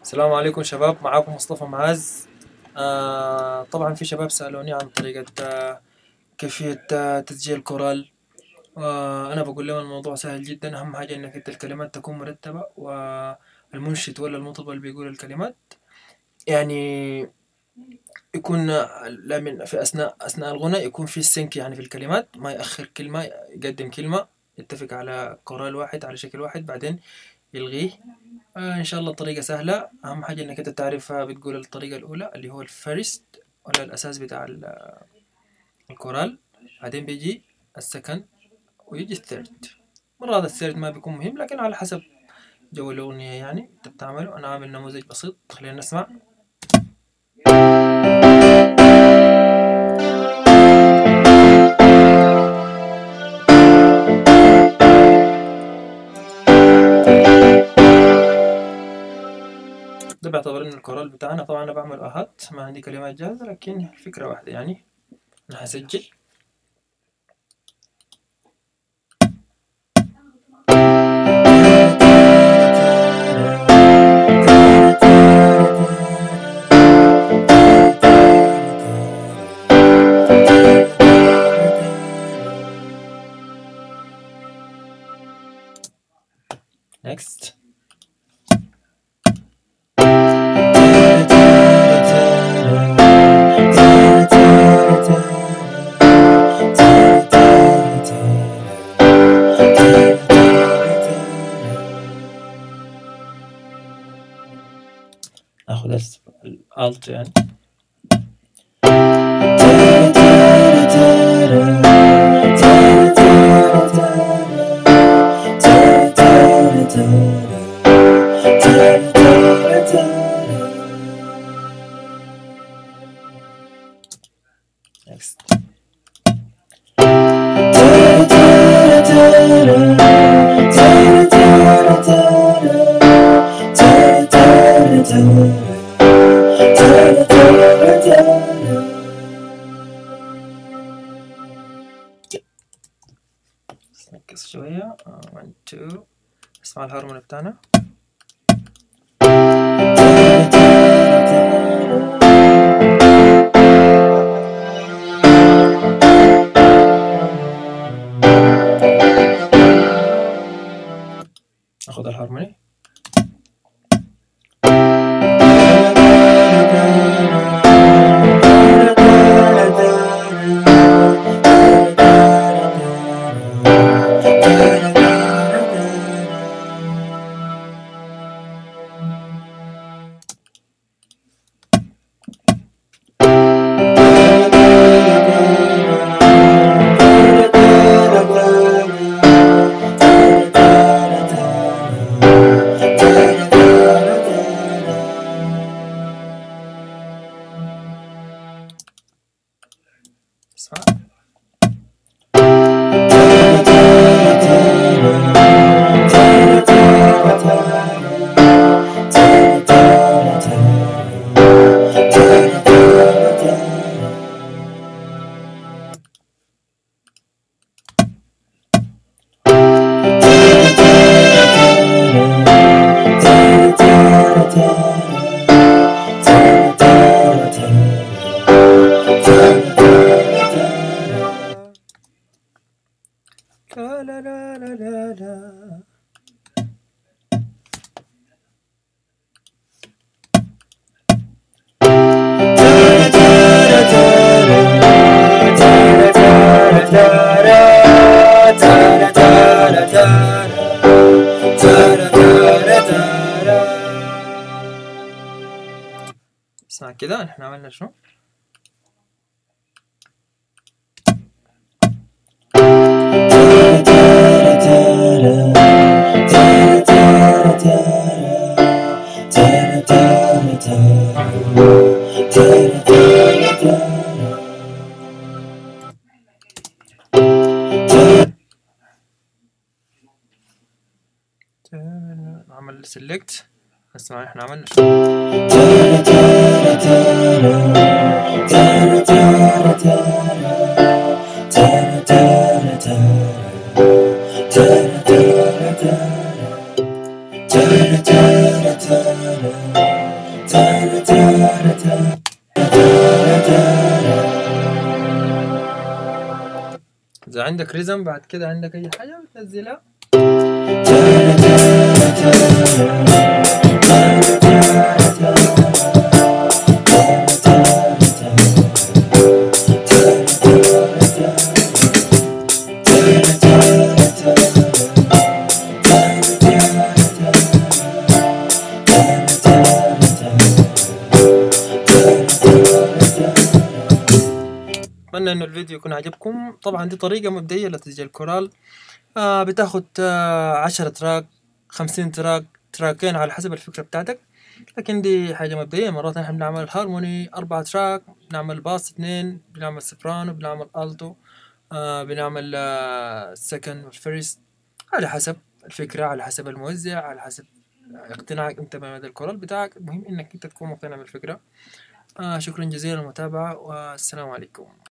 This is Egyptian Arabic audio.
السلام عليكم شباب معاكم مصطفى معز آه طبعا في شباب سألوني عن طريقة آه كيفية آه تسجيل كورال وأنا بقول لهم الموضوع سهل جدا أهم حاجة إنك أنت الكلمات تكون مرتبة والمنشد ولا المطرب اللي بيقول الكلمات يعني يكون لا من في أثناء أثناء الغنى يكون في سينك يعني في الكلمات ما يأخر كلمة يقدم كلمة يتفق على كورال واحد على شكل واحد بعدين يلغيه آه إن شاء الله الطريقة سهلة أهم حاجة إنك أنت تعرفها بتقول الطريقة الأولى اللي هو الفيرست ولا الأساس بتاع ال- الكورال بعدين بيجي السكند ويجي الثيرد مرة هذا الثيرد ما بيكون مهم لكن على حسب جو الأغنية يعني أنت بتعمله أنا عامل نموذج بسيط خلينا نسمع ده بيعتبر إن الكورال بتاعنا طبعا أنا بعمل آهات ما عندي كلمات جاهزة لكن الفكرة واحدة يعني أنا هسجل next اخذ الس- الالت يعني next بس نركز شوية 1 2 اسمع الهارموني بتاعنا اخذ الهارموني اسمع لا لا لا لا لا لا اسمع كده احنا عملنا شنو؟ عمل سيلكت اسمع احنا عملنا شنو؟ Ta-da-da-da-da. عندك ريزم بعد كده عندك اي حاجة بتنزلها اتمنى انه الفيديو يكون عجبكم طبعا دي طريقة مبدئية لتسجيل كورال آه بتاخد آه عشرة تراك خمسين تراك تراكين على حسب الفكرة بتاعتك لكن دي حاجة مبدئية مرات احنا بنعمل الهارموني أربعة تراك بنعمل باس اثنين بنعمل سوبرانو بنعمل ألتو آه بنعمل آه السكن والفيرست على حسب الفكرة على حسب الموزع على حسب اقتناعك انت بمدى الكورال بتاعك المهم انك انت تكون مقتنع بالفكرة آه شكرا جزيلا للمتابعة والسلام عليكم